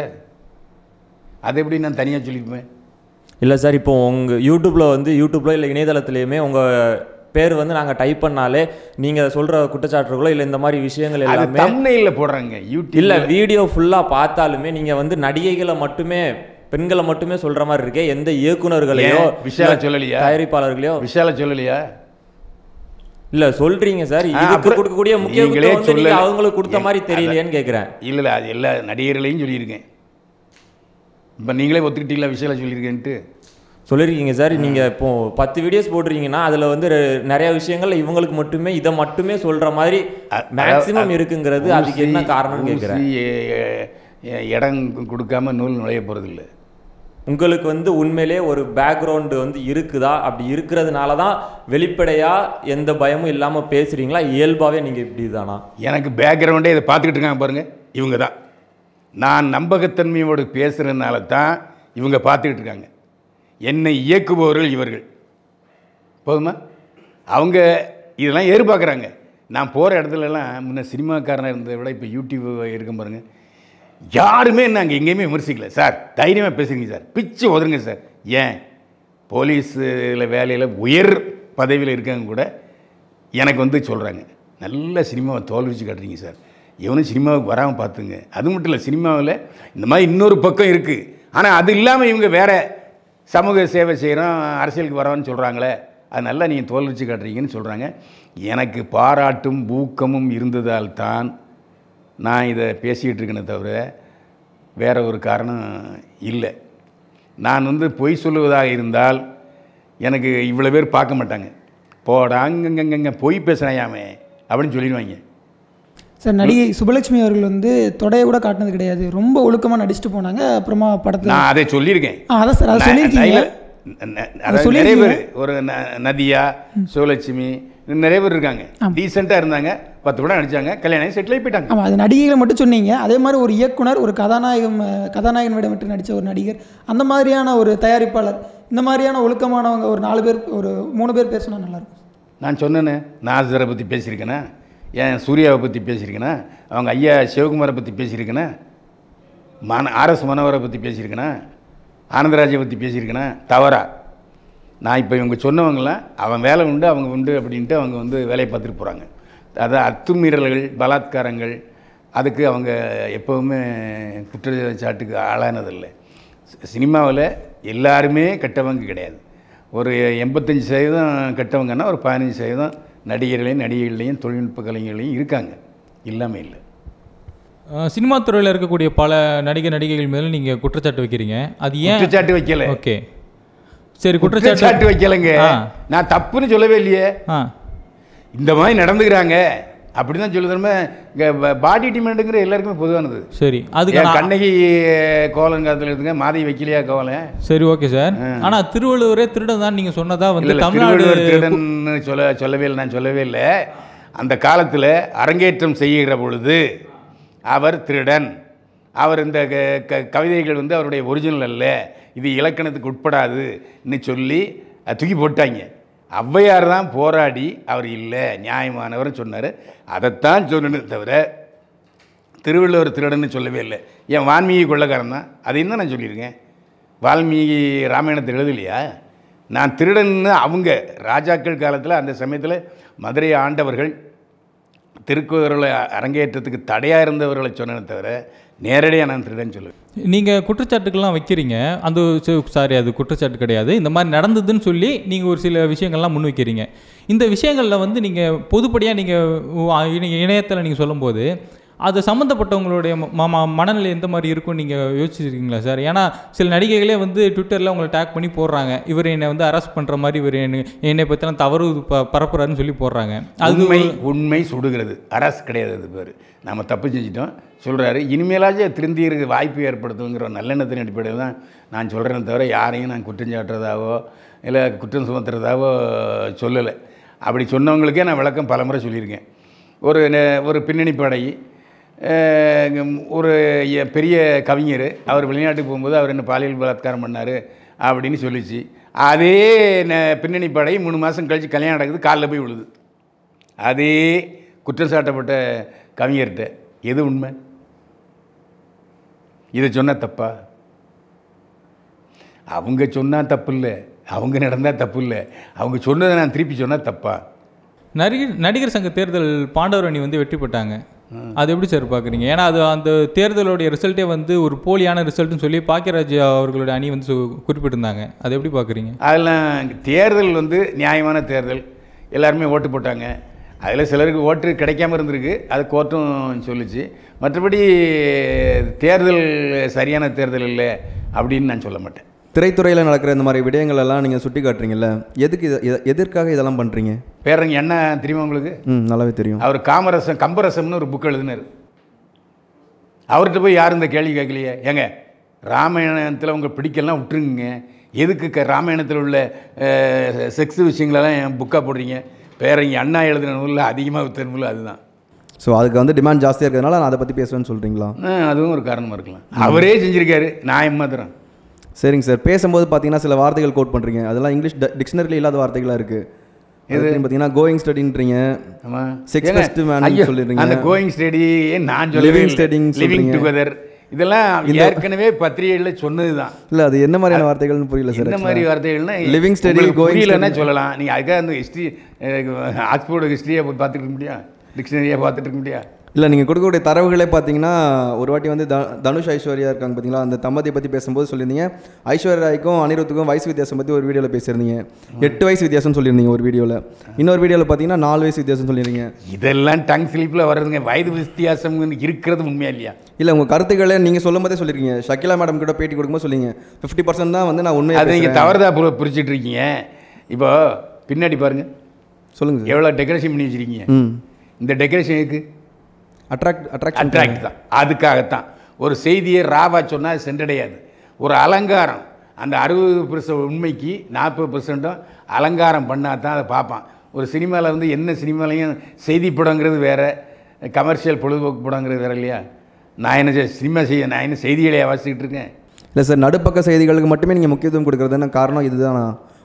அதை எப்படி நான் தனியாக சொல்லியிருப்பேன் இல்லை சார் இப்போ உங்கள் யூடியூப்பில் வந்து யூடியூப்பில் இல்லை இணையதளத்துலையுமே உங்கள் பேர் வந்து நாங்கள் டைப் பண்ணாலே நீங்கள் சொல்கிற குற்றச்சாட்டுகளோ இல்லை இந்த மாதிரி விஷயங்கள் அது எல்லாமே தம்னையில் போடுறாங்க யூடியூப் இல்லை வீடியோ ஃபுல்லாக பார்த்தாலுமே நீங்கள் வந்து நடிகைகளை மட்டுமே பெண்களை மட்டுமே சொல்கிற மாதிரி இருக்கே எந்த இயக்குனர்களையோ ஏன்? விஷாலா இல்ல சொல்லலையா? தயாரிப்பாளர்களையோ விஷால சொல்லலையா இல்லை சொல்கிறீங்க சார் ஆ, இதுக்கு அப்புறம் கொடுக்கக்கூடிய நீங்களே முக்கியத்துவம் வந்து நீங்கள் சொல்லல. அவங்களுக்கு கொடுத்த ஏன், மாதிரி அதான். தெரியலையேன்னு கேட்குறேன் இல்லை இல்லை அது எல்லா நடிகர்களையும் சொல்லியிருக்கேன் இப்போ நீங்களே ஒத்துக்கிட்டீங்களா விஷாலா சொல்லியிருக்கேன்ட்டு சொல்லியிருக்கீங்க சார் நீங்கள் இப்போ பத்து வீடியோஸ் போடுறீங்கன்னா அதில் வந்து ரெ- நிறைய விஷயங்கள் இவங்களுக்கு மட்டுமே இதை மட்டுமே சொல்கிற மாதிரி அ- மேக்ஸிமம் அதாவது இருக்குங்கிறது அதுக்கு என்ன ஊசி- காரணம்னு கேட்குறேன் ஊசி, எ- எ- இடம் கொடுக்காம நூல் நுழைய போகிறதில்ல உங்களுக்கு வந்து உண்மையிலே ஒரு பேக்ரவுண்டு வந்து இருக்குதா அப்படி இருக்கிறதுனால தான் வெளிப்படையாக எந்த பயமும் இல்லாமல் பேசுகிறீங்களா இயல்பாகவே நீங்கள் இப்படி தானா எனக்கு பேக்ரவுண்டே இதை பார்த்துக்கிட்டு இருக்காங்க பாருங்கள் இவங்க தான் நான் நம்பகத்தன்மையோடு பேசுகிறதுனால தான் இவங்க பார்த்துக்கிட்டு இருக்காங்க என்னை இயக்குபவர்கள் இவர்கள் போதுமா அவங்க இதெல்லாம் எதிர்பார்க்குறாங்க நான் போகிற இடத்துலலாம் முன்ன சினிமாக்காரனாக இருந்ததை விட இப்போ யூடியூப் இருக்கும் பாருங்கள் யாருமே நாங்கள் எங்கேயுமே விமர்சிக்கல சார் தைரியமாக பேசுகிறீங்க சார் பிச்சு உதருங்க சார் ஏன் போலீஸில் வேலையில் உயர் பதவியில் இருக்கவங்க கூட எனக்கு வந்து சொல்கிறாங்க நல்ல சினிமாவை தோல் வச்சு காட்டுறீங்க சார் இவனும் சினிமாவுக்கு வராமல் பார்த்துங்க அது மட்டும் இல்லை சினிமாவில் இந்த மாதிரி இன்னொரு பக்கம் இருக்குது ஆனால் அது இல்லாமல் இவங்க வேற சமூக சேவை செய்கிறோம் அரசியலுக்கு வரோன்னு சொல்கிறாங்களே அது நல்லா நீங்கள் தோல் வச்சு காட்டுறீங்கன்னு சொல்கிறாங்க எனக்கு பாராட்டும் ஊக்கமும் இருந்ததால் தான் நான் இதை பேசிக்கிட்டு இருக்கேனே தவிர வேற ஒரு காரணம் இல்லை நான் வந்து பொய் சொல்லுவதாக இருந்தால் எனக்கு இவ்வளோ பேர் பார்க்க மாட்டாங்க போடா அங்கங்கங்க பொய் பேசுகிறாயாமே அப்படின்னு சொல்லிடுவாங்க சார் நடிகை சுபலட்சுமி அவர்கள் வந்து தொடையை கூட காட்டினது கிடையாது ரொம்ப ஒழுக்கமாக நடிச்சுட்டு போனாங்க அப்புறமா படத்தில் நான் அதை சொல்லியிருக்கேன் ஆ அதான் சார் அதை நான் சொல்லியிருக்கீங்க நான் ந- ந- அதாவது நிறைய பேர் ஒரு ந- நதியா சிவலட்சுமி இன்னும் நிறைய பேர் இருக்காங்க டீசெண்டாக இருந்தாங்க பத்து படம் நடிச்சாங்க கல்யாணம் ஆகி செட்டில் ஆகி போயிட்டாங்க ஆமாம் அது நடிகைகளை மட்டும் சொன்னீங்க அதே மாதிரி ஒரு இயக்குனர் ஒரு கதாநாயகம் அஹ், கதாநாயகன் வேடமிட்டு நடித்த ஒரு நடிகர் அந்த மாதிரியான ஒரு தயாரிப்பாளர் இந்த மாதிரியான ஒழுக்கமானவங்க ஒரு நாலு பேர் ஒரு மூணு பேர் பேர் சொன்னால் நல்லாயிருக்கும் நான் சொன்னேனே நாசரை பற்றி பேசியிருக்கேனா என் சூர்யாவை பற்றி பேசியிருக்கேனா அவங்க ஐயா சிவகுமாரை பற்றி பேசியிருக்கேனா மன ஆர்எஸ் மனோகரை பற்றி பேசியிருக்கேனா ஆனந்தராஜை பற்றி பேசியிருக்கேனா தவறா நான் இப்போ இவங்க சொன்னவங்களாம் அவன் வேலை உண்டு அவங்க உண்டு அப்படின்ட்டு அவங்க வந்து வேலையை பார்த்துட்டு போகிறாங்க அதான் அத்துமீறல்கள் பலாத்காரங்கள் அதுக்கு அவங்க எப்போவுமே குற்றச்சாட்டுக்கு ஆளானதில்லை சினிமாவில் எல்லாருமே கெட்டவங்க கிடையாது ஒரு எண்பத்தஞ்சு சதவீதம் கெட்டவங்கன்னா ஒரு பதினஞ்சு சதவீதம் நடிகர்களையும் நடிகைகளையும் தொழில்நுட்ப கலைஞர்களையும் இருக்காங்க இல்லாமல் இல்லை அஹ், சினிமா துறையில் இருக்கக்கூடிய பல நடிகை நடிகைகள் மேல நீங்க குற்றச்சாட்டு வைக்கிறீங்க அது ஏன் குற்றச்சாட்டு வைக்கல ஓகே சரி குற்றச்சாட்டு குற்றச்சாட்டு வைக்கலைங்க ஆ. நான் தப்புன்னு சொல்லவே இல்லையே ஆ இந்த மாதிரி நடந்துக்கிறாங்க அப்படி தான் சொல்லுதுமே இங்கே பாடி டிமாண்டுங்கிற எல்லாருக்குமே பொதுவானது சரி அதுக்கு ஏன் நான்- கண்ணகி கோலங்காலத்தில் இருக்குங்க மாதை வைக்கலையா கோலம் சரி ஓகே சார் ஆனா திருவள்ளுவரே திருடன் தான் நீங்க சொன்னதா இல்லை வந்து இல்லை தமிழ்நாடு திருவள்ளுவர் திருடன்னு சொல்ல சொல்லவே இல்லை நான் சொல்லவே இல்லை அந்த காலத்தில் அரங்கேற்றம் செய்கிற பொழுது அவர் திருடன் அவர் இந்த க- க- கவிதைகள் வந்து அவருடைய ஒரிஜினல் அல்ல இது இலக்கணத்துக்கு உட்படாதுன்னு சொல்லி அஹ், தூக்கி போட்டாங்க ஔவையார் தான் போராடி அவர் இல்லை நியாயமானவர்னு சொன்னார் அதைத்தான் சொல்லணுமே தவிர திருவள்ளுவர் திருடன்னு சொல்லவே இல்லை என் வால்மீகி கொள்ளக்காரன் தான் அதையும் தான் நான் சொல்லியிருக்கேன் வால்மீகி ராமாயணத்தை எழுதலையா நான் திருடன்னு அவங்க ராஜாக்கள் காலத்தில் அந்த சமயத்தில் மதுரை ஆண்டவர்கள் திருக்குறளை அரங்கேற்றத்துக்கு தடையாக இருந்தவர்களை சொன்னேனே தவிர நேரடியாக நான் திருடன் சொல்லுவேன் நீங்க குற்றச்சாட்டுக்கெல்லாம் வைக்கிறீங்க அந்த சாரி அது குற்றச்சாட்டு கிடையாது இந்த மாதிரி நடந்ததுன்னு சொல்லி நீங்க ஒரு சில விஷயங்கள்லாம் முன் வைக்கிறீங்க இந்த விஷயங்களில் வந்து நீங்க பொதுப்படியாக நீங்க உ- இணைய- இணையத்துல நீங்க சொல்லும்போது அது சம்மந்தப்பட்டவங்களுடைய ம- ம- மனநிலை எந்த மாதிரி இருக்கும்னு நீங்கள் யோசிச்சிருக்கீங்களா சார் ஏன்னா சில நடிகைகளே வந்து ட்விட்டரில் உங்களை டேக் பண்ணி போடுறாங்க இவர் என்னை வந்து அரெஸ்ட் பண்ணுற மாதிரி இவர் என்னை என்னை பற்றிலாம் தவறு ப பரப்புறாருன்னு சொல்லி போடுறாங்க அது உண்மை உண்மை சுடுகிறது அரசு கிடையாது அது பேர் நம்ம தப்பு செஞ்சிட்டோம் சொல்கிறாரு இனிமேலாச்சும் திருந்தியிருக்கு வாய்ப்பு ஏற்படுத்துங்கிற ஒரு நல்லெண்ணத்தின் அடிப்படையில் தான் நான் சொல்கிறேன் தவிர யாரையும் நான் குற்றம் சாட்டுறதாவோ இல்லை குற்றம் சுமத்துறதாவோ சொல்லலை அப்படி சொன்னவங்களுக்கே நான் விளக்கம் பலமுறை சொல்லியிருக்கேன் ஒரு நெ- ஒரு பின்னணி பாடகி அஹ், ஒரு எ- பெரிய கவிஞர் அவர் வெளிநாட்டுக்கு போகும்போது அவர் என்ன பாலியல் பலாத்காரம் பண்ணார் அப்படின்னு சொல்லிச்சு அதே ந- பின்னணி பாடகி மூணு மாதம் கழித்து கல்யாணம் நடக்குது காலில் போய் விழுது அதே குற்றம் சாட்டப்பட்ட கவிஞர்கிட்ட எது உண்மை இதை சொன்னா தப்பா அவங்க சொன்னால் தப்பு இல்லை அவங்க நடந்தால் தப்பு இல்லை அவங்க சொன்னதை நான் திருப்பி சொன்னால் தப்பா நடிகர் நடிகர் சங்க தேர்தல் பாண்டவர் அணி வந்து வெற்றி பெற்றாங்க அது எப்படி சார் பார்க்குறீங்க ஏன்னா அது அந்த தேர்தலுடைய ரிசல்ட்டே வந்து ஒரு போலியான ரிசல்ட்னு சொல்லி பாக்கியராஜ் அவர்களுடைய அணி வந்து சு- குறிப்பிட்டிருந்தாங்க அதை எப்படி பார்க்குறீங்க அதெல்லாம் தேர்தல் வந்து நியாயமான தேர்தல் எல்லாருமே ஓட்டு போட்டாங்க அதில் சிலருக்கு ஓட்டு கிடைக்காம இருந்திருக்கு அது கோர்ட்டும் சொல்லுச்சு மற்றபடி தேர்தல் சரியான தேர்தல் இல்லை அப்படின்னு நான் சொல்ல மாட்டேன் திரைத்துறையில் நடக்கிற இந்த மாதிரி விடயங்கள் எல்லாம் நீங்கள் சுட்டி காட்டுறீங்கல்ல எதுக்கு இத- இத- எதற்காக இதெல்லாம் பண்ணுறீங்க பேரங்க என்ன தெரியுமா உங்களுக்கு ம் நல்லாவே தெரியும் அவர் காமரசம் கம்பரசம்னு ஒரு புக் எழுதினார் அவர்கிட்ட போய் யாரும் இந்த கேள்வி கேட்கலையே ஏங்க ராமாயணத்தில் உங்க பிடிக்கலாம் விட்டுருங்க எதுக்கு க ராமாயணத்தில் உள்ள செக்ஸ் விஷயங்களெல்லாம் என் புக்காக போடுறீங்க பேரங்க அண்ணா எழுதின நூலில் அதிகமாக வித்த நூல் அதுதான் ஸோ அதுக்கு வந்து டிமாண்ட் ஜாஸ்தியாக இருக்கிறதுனால நான் அதை பற்றி பேசுவேன்னு சொல்கிறீங்களா ஆ, அதுவும் ஒரு காரணமாக இருக்கலாம் அவரே செஞ்சிருக்காரு நான் ஏமாத்துறேன் சரிங்க சார் பேசும்போது பார்த்தீங்கன்னா சில வார்த்தைகள் கோட் பண்ணுறீங்க அதெல்லாம் இங்கிலீஷ் டிக்ஷனரியில் இல்லாத வார்த்தைகளாக இருக்குது இது பார்த்தீங்கன்னா கோயிங் ஸ்டடின்றீங்க ஆமா. Sex ஏங்க, first man ஐயோ, சொல்லிடுறீங்க. அந்த கோயிங் ஸ்டடி நான் சொல்லவே Living studying லிவிங் சொல்றீங்க. டுகெதர் இதெல்லாம் இந்த- ஏற்கனவே பத்திரிகைகளில் சொன்னது தான் இல்லை அது என்ன மாதிரியான வார்த்தைகள்னு புரியல சார் இந்த மாதிரி வார்த்தைகள்னா லிவிங் ஸ்டடி உங்களுக்கு கோயிங் புரியலன்னா சொல்லலாம் நீங்கள் அதுக்காக அந்த ஹிஸ்ட்ரி ஆக்ஸ்போர்டு ஹிஸ்ட்ரியை பார்த்துட்டு இருக்க முடியும் டிக்ஷனரியை பார்த்துட்டு இருக்க முடியும் இல்லை நீங்கள் கொடுக்கக்கூடிய தரவுகளே பார்த்தீங்கன்னா ஒரு வாட்டி வந்து த தனுஷ் ஐஸ்வர்யா இருக்காங்க பார்த்தீங்களா அந்த தம்பதியை பற்றி பேசும்போது சொல்லியிருந்தீங்க ஐஸ்வர்யா ராய்க்கும் அனிருத்துக்கும் வயசு வித்தியாசம் பற்றி ஒரு வீடியோவில் பேசியிருந்தீங்க எட்டு வயசு வித்தியாசம் சொல்லியிருந்தீங்க ஒரு வீடியோவில் இன்னொரு வீடியோவில் பார்த்தீங்கன்னா நாலு வயசு வித்தியாசம் சொல்லியிருந்தீங்க இதெல்லாம் டங் ஸ்லிப்பில் வர்றதுங்க வயது வித்தியாசம் இருக்கிறது உண்மையா இல்லையா இல்லை உங்கள் கருத்துக்களை நீங்கள் சொல்லும் போதே சொல்லியிருக்கீங்க ஷக்கிலா மேடம் கிட்ட பேட்டி கொடுக்கும்போது சொல்லிங்க ஃபிஃப்டி பர்சன்ட் தான் வந்து நான் உண்மையை அதை நீங்கள் பேசுறேன். தவறுதா புரி புரிச்சிட்டு இருக்கீங்க இப்போ பின்னாடி பாருங்க சொல்லுங்க சார் எவ்வளோ டெக்கரேஷன் பண்ணி வச்சிருக்கீங்க ம் இந்த டெக்கரேஷன் எதுக்கு அட்ராக்ட் அட்ராக்ஷன் அட்ராக்ட் தான் அதுக்காகத்தான் ஒரு செய்தியை ராவா சொன்னால் அது சென்றடையாது ஒரு அலங்காரம் அந்த அறுபது பெர்சன்ட் உண்மைக்கு நாற்பது பெர்சன்ட்டும் அலங்காரம் பண்ணால் தான் அதை பார்ப்பான் ஒரு சினிமாவில் வந்து என்ன சினிமாலையும் செய்தி படங்கிறது வேறு கமர்ஷியல் பொழுதுபோக்கு படங்கிறது வேறு இல்லையா நான் என்ன செய்- சினிமா செய்ய நான் என்ன செய்திகளை வாசிக்கிட்டு இருக்கேன் இல்லை சார் நடுப்பக்க செய்திகளுக்கு மட்டுமே நீங்கள் முக்கியத்துவம் கொடுக்குறதுன்னு காரணம் இதுதானா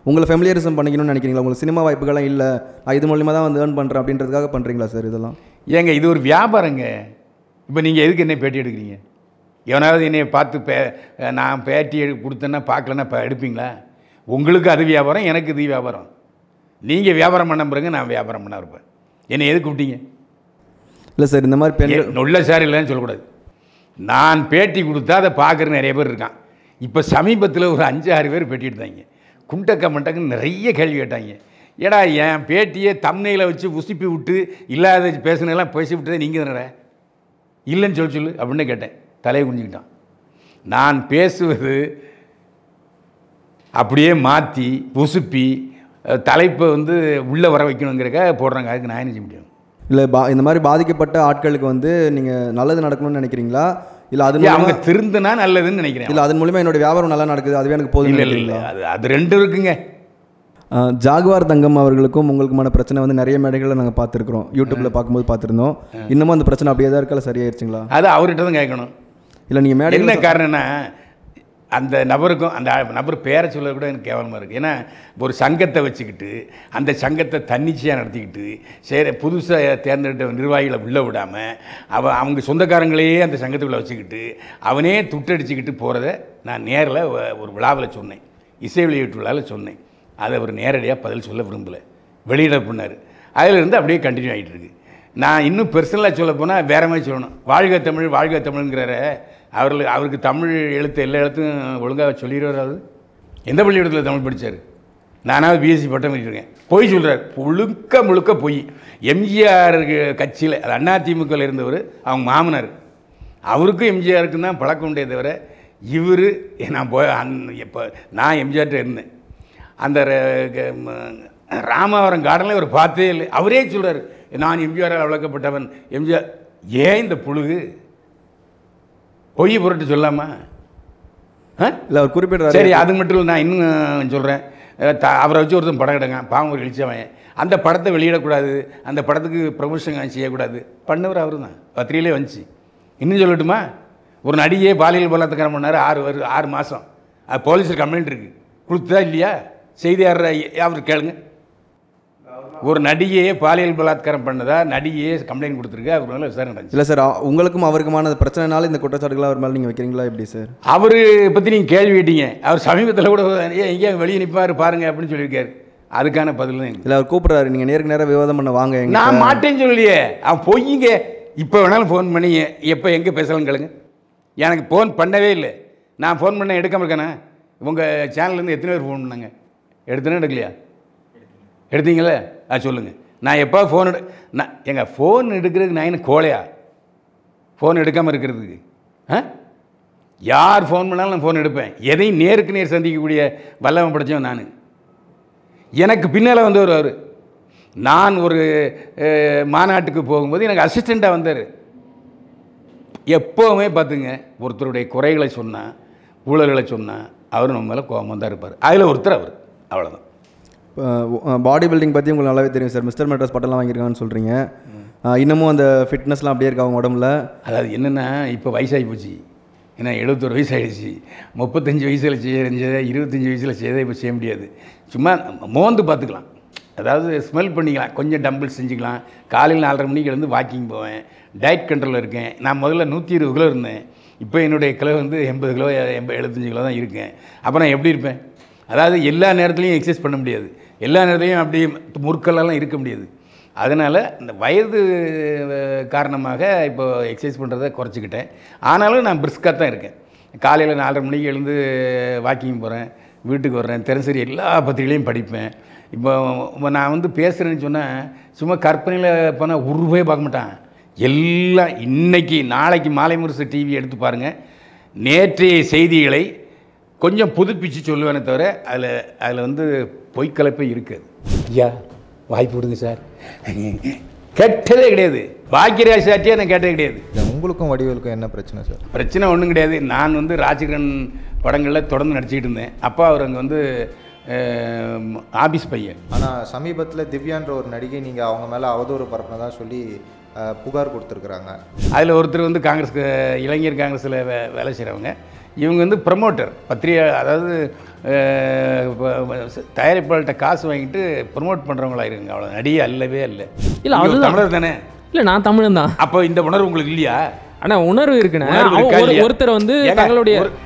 உங்களை ஃபெமிலியரிசம் பண்ணிக்கணும்னு நினைக்கிறீங்களா உங்களுக்கு சினிமா வாய்ப்புகள்லாம் இல்லை நான் இது மூலியமாக தான் வந்து ஏர்ன் பண்ணுறேன் அப்படின்றதுக்காக பண்ணுறீங்களா சார் இதெல்லாம் ஏங்க இது ஒரு வியாபாரங்க இப்போ நீங்கள் எதுக்கு என்ன பேட்டி எடுக்கிறீங்க எவனாவது என்னை பார்த்து பே நான் பேட்டி எடு கொடுத்தேன்னா பார்க்கலன்னா இப்போ எடுப்பீங்களா உங்களுக்கு அது வியாபாரம் எனக்கு இது வியாபாரம் நீங்கள் வியாபாரம் பண்ண பிறகு நான் வியாபாரம் பண்ண இருப்பேன் என்னை எதுக்கு விட்டீங்க இல்லை சார் இந்த மாதிரி பெண்கள் ஏ, நொல்ல சார் இல்லைன்னு சொல்லக்கூடாது நான் பேட்டி கொடுத்தா அதை பார்க்குற நிறைய பேர் இருக்கான் இப்போ சமீபத்தில் ஒரு அஞ்சு ஆறு பேர் பேட்டி எடுத்தாங்க குண்டக்க மண்டக்குன்னு நிறைய கேள்வி கேட்டாங்க ஏடா என் பேட்டியை தம்னையில் வச்சு உசுப்பி விட்டு இல்லாத பேசுனதெல்லாம் பேசி விட்டதே நீங்கள் தானடா இல்லைன்னு சொல்லி சொல்லு அப்படின்னு கேட்டேன் தலையை குனிஞ்சுக்கிட்டான் நான் பேசுவது அப்படியே மாற்றி உசுப்பி அஹ், தலைப்பை வந்து உள்ளே வர வைக்கணுங்கிறக்காக போடுறாங்க அதுக்கு நான் என்ன செய்ய முடியும் இல்லை பா இந்த மாதிரி பாதிக்கப்பட்ட ஆட்களுக்கு வந்து நீங்கள் நல்லது நடக்கணும்னு நினைக்கிறீங்களா இல்லை அது ஏன் அவங்க மூலமா திருந்தினா நல்லதுன்னு நினைக்கிறேன் இல்லை அதன் மூலியமா என்னோட வியாபாரம் நல்லா நடக்குது அதுவே எனக்கு போதும் இல்லை இல்லை இல்லை அது அது ரெண்டும் இருக்குங்க ஆஹ் ஜாகுவார் தங்கம் அவர்களுக்கும் உங்களுக்குமான பிரச்சனை வந்து நிறைய மேடைகளில் நாங்கள் பார்த்துருக்குறோம் யூடியூப்பில் பார்க்கும்போது பார்த்துருந்தோம் இன்னமும் அந்த பிரச்சனை அப்படியே தான் இருக்கா இல்லை சரியாயிருச்சுங்களா அது அவர்கிட்ட தான் கேட்கணும் இல்லை நீங்கள் மேடை என்ன காரணம்னா அந்த நபருக்கும் அந்த நபர் பேரை சொல்ல கூட எனக்கு கேவலமாக இருக்குது ஏன்னா ஒரு சங்கத்தை வச்சுக்கிட்டு அந்த சங்கத்தை தன்னிச்சையாக நடத்திக்கிட்டு சரி புதுசாக தேர்ந்தெடுத்த நிர்வாகிகளை உள்ள விடாமல் அவன் அவங்க சொந்தக்காரங்களையே அந்த சங்கத்துக்குள்ளே வச்சுக்கிட்டு அவனே துட்டடிச்சுக்கிட்டு போகிறத நான் நேரில் ஒரு விழாவில் சொன்னேன் இசை வெளியீட்டு விழாவில் சொன்னேன் அதை அவர் நேரடியாக பதில் சொல்ல விரும்பலை வெளியிட பண்ணார் அதிலிருந்து அப்படியே கண்டினியூ ஆகிட்டு இருக்கு நான் இன்னும் பெர்சனலாக சொல்ல போனால் வேற மாதிரி சொல்லணும் வாழ்க தமிழ் வாழ்க தமிழ்ங்கிறார அவர்களுக்கு அவருக்கு தமிழ் எழுத்து எல்லா எழுத்தும் ஒழுங்காக சொல்லிடுவார் அவர் எந்த பள்ளிக்கூடத்தில் தமிழ் படித்தார் நானாவது பிஎஸ்சி பட்டம் பண்ணிட்டுருக்கேன் பொய் சொல்கிறார் முழுக்க முழுக்க பொய் எம்ஜிஆர் கட்சியில் அது அதிமுகவில் இருந்தவர் அவங்க மாமனார் அவருக்கும் எம்ஜிஆருக்கும் தான் பழக்கம் உண்டே தவிர இவர் நான் போய் அந் இப்போ நான் எம்ஜிஆர்கிட்ட இருந்தேன் அந்த ர- க- ம- ராமாவரம் கார்டனில் இவர் பார்த்தே இல்லை அவரே சொல்றாரு நான் எம்ஜிஆரால் வளர்க்கப்பட்டவன் எம்ஜிஆர் ஏன் இந்த புழுகு பொய் புரட்டு சொல்லாமா ஆ இல்லை அவர் குறிப்பிடுறாரு சரி அது மட்டும் இல்லை நான் இன்னும் சொல்கிறேன் அவரை வச்சு ஒருத்தன் படம் எடுங்க பாவம் ஒரு இழிச்சவன் அந்த படத்தை வெளியிடக்கூடாது அந்த படத்துக்கு ப்ரொமோஷன் செய்யக்கூடாது பண்ணவர் அவர் தான் பத்திரிகையிலே வந்துச்சு இன்னும் சொல்லட்டுமா ஒரு நடிகையே பாலியல் பலாத்காரம் பண்ணார் ஆறு வரு ஆறு மாதம் அது போலீஸில் கம்ப்ளைண்ட் இருக்குது கொடுத்ததா இல்லையா செய்தியாளர் அவர் கேளுங்க ஒரு நடிகையே பாலியல் பலாத்காரம் பண்ணதா நடிகையே கம்ப்ளைண்ட் கொடுத்துருக்கு அவர் மேலே விசாரணை நடந்துச்சு இல்லை சார் அ- உங்களுக்கும் அவருக்குமான அந்த பிரச்சனைனால இந்த குற்றச்சாட்டுகளை அவர் மேலே நீங்கள் வைக்கிறீங்களா எப்படி சார் அவர் பற்றி நீங்கள் கேள்வி கேட்டீங்க அவர் சமீபத்தில் கூட ஏன் எங்கேயா வெளியே நிற்பார் பாருங்க அப்படின்னு சொல்லியிருக்காரு அதுக்கான பதில் தான் எனக்கு. இல்லை அவர் கூப்பிட்றாரு நீங்கள் நேருக்கு நேராக விவாதம் பண்ண வாங்க எங்க நான் மாட்டேன்னு சொல்லலையே அவன் பொய்யுங்க இப்போ வேணாலும் ஃபோன் பண்ணி எப்போ எங்கே பேசலாம் கேளுங்க எனக்கு ஃபோன் பண்ணவே இல்லை நான் ஃபோன் பண்ண எடுக்காம இருக்கேனா உங்கள் சேனல்லேருந்து எத்தனை பேர் ஃபோன் பண்ணாங்க எடுத்தனே எடுக்கலையா எடுத்தீங்களே ஆ சொல்லுங்கள் நான் எப்போ ஃபோன் எடு நான் எங்கள் ஃபோன் எடுக்கிறதுக்கு நான் என்ன கோழையா ஃபோன் எடுக்காமல் இருக்கிறதுக்கு ஆ யார் ஃபோன் பண்ணாலும் நான் ஃபோன் எடுப்பேன் எதையும் நேருக்கு நேர் சந்திக்கக்கூடிய வல்லவன் படைச்சவன் நான் எனக்கு பின்னால் வந்தவர் அவர் நான் ஒரு அஹ், மாநாட்டுக்கு போகும்போது எனக்கு அசிஸ்டண்ட்டாக வந்தார் எப்போவுமே பார்த்துங்க ஒருத்தருடைய குறைகளை சொன்னால் ஊழல்களை சொன்னால் அவர் நம்ம மேலே கோபமாக தான் இருப்பார் அதில் ஒருத்தர் அவர் அவ்வளோதான் பாடி பில்டிங் பற்றி உங்களுக்கு நல்லாவே தெரியும் சார் மிஸ்டர் மெட்ராஸ் பட்டம்லாம் வாங்கியிருக்காங்கன்னு சொல்கிறீங்க இன்னமும் அந்த ஃபிட்னஸ்லாம் அப்படியே இருக்கா அவங்க உடம்புல அதாவது என்னென்னா இப்போ வயசாகி போச்சு ஏன்னா எழுபத்தொரு வயசு ஆயிடுச்சு முப்பத்தஞ்சு வயசில் செய்யறதை இருபத்தஞ்சி வயசில் செய்யறதை இப்போ செய்ய முடியாது சும்மா மோந்து பார்த்துக்கலாம் அதாவது ஸ்மெல் பண்ணிக்கலாம் கொஞ்சம் டம்பிள் செஞ்சுக்கலாம் காலையில் நாலரை மணிக்கு எழுந்து வாக்கிங் போவேன் டயட் கண்ட்ரோலில் இருக்கேன் நான் முதல்ல நூற்றி இருபது கிலோ இருந்தேன் இப்போ என்னுடைய கிலோ வந்து எண்பது கிலோ எண்பது எழுபத்தஞ்சு கிலோ தான் இருக்கேன் அப்போ நான் எப்படி இருப்பேன் அதாவது எல்லா நேரத்துலையும் எக்ஸசைஸ் பண்ண முடியாது எல்லா நேரத்துலையும் அப்படி முற்களெல்லாம் இருக்க முடியாது அதனால் இந்த வயது அஹ், காரணமாக இப்போ எக்ஸசைஸ் பண்ணுறதை குறைச்சிக்கிட்டேன் ஆனாலும் நான் பிரிஸ்காக தான் இருக்கேன் காலையில் நாலரை மணிக்கு எழுந்து வாக்கிங் போகிறேன் வீட்டுக்கு வர்றேன் தினசரி எல்லா பத்திரிகைகளையும் படிப்பேன் இப்போ இப்போ நான் வந்து பேசுகிறேன்னு சொன்னால் சும்மா கற்பனையில் போனால் உருவே பார்க்க மாட்டான் எல்லாம் இன்னைக்கு நாளைக்கு மாலை முரசு டிவி எடுத்து பாருங்கள் நேற்றைய செய்திகளை கொஞ்சம் புதுப்பிச்சு சொல்லுவேனே தவிர அதில் அதில் வந்து பொய்க்கலப்பே இருக்காது ஐயா வாய்ப்பு விடுங்க சார் கேட்டதே கிடையாது பாக்கியராஜ் சாட்டியே நான் கேட்டதே கிடையாது இல்ல, உங்களுக்கும் வடிவேலுக்கும் என்ன பிரச்சனை சார் பிரச்சனை ஒன்றும் கிடையாது நான் வந்து ராஜகிரண் படங்களில் தொடர்ந்து நடிச்சிக்கிட்டு இருந்தேன் அப்பா அவர் அங்கே வந்து அஹ், ஆபீஸ் பையன் ஆனால் சமீபத்தில் திவ்யான்ற ஒரு நடிகை நீங்கள் அவங்க மேலே அவதூறு பரப்பினதா சொல்லி அஹ், புகார் கொடுத்துருக்குறாங்க அதில் ஒருத்தர் வந்து காங்கிரஸ் இளைஞர் காங்கிரஸில் வே வேலை செய்கிறவங்க இவங்க வந்து ப்ரமோட்டர் பத்திரிகை அதாவது அஹ், ப- ப- தயாரிப்பாளர்கிட்ட காசு வாங்கிட்டு ப்ரொமோட் பண்ணுறவங்களா இருங்க அவ்வளோ நடிகை அல்லவே அல்ல இல்ல, நீங்க ஒரு அதுதான். தமிழர் தானே இல்லை நான் தமிழன் தான் அப்போ இந்த உணர்வு உங்களுக்கு இல்லையா ஆனால் உணர்வு இருக்குண்ணே உணர்வு அவ- இருக்கா ஒரு- இல்லையா? ஒருத்தர் வந்து ஏங்க, தங்களுடைய ஒரு-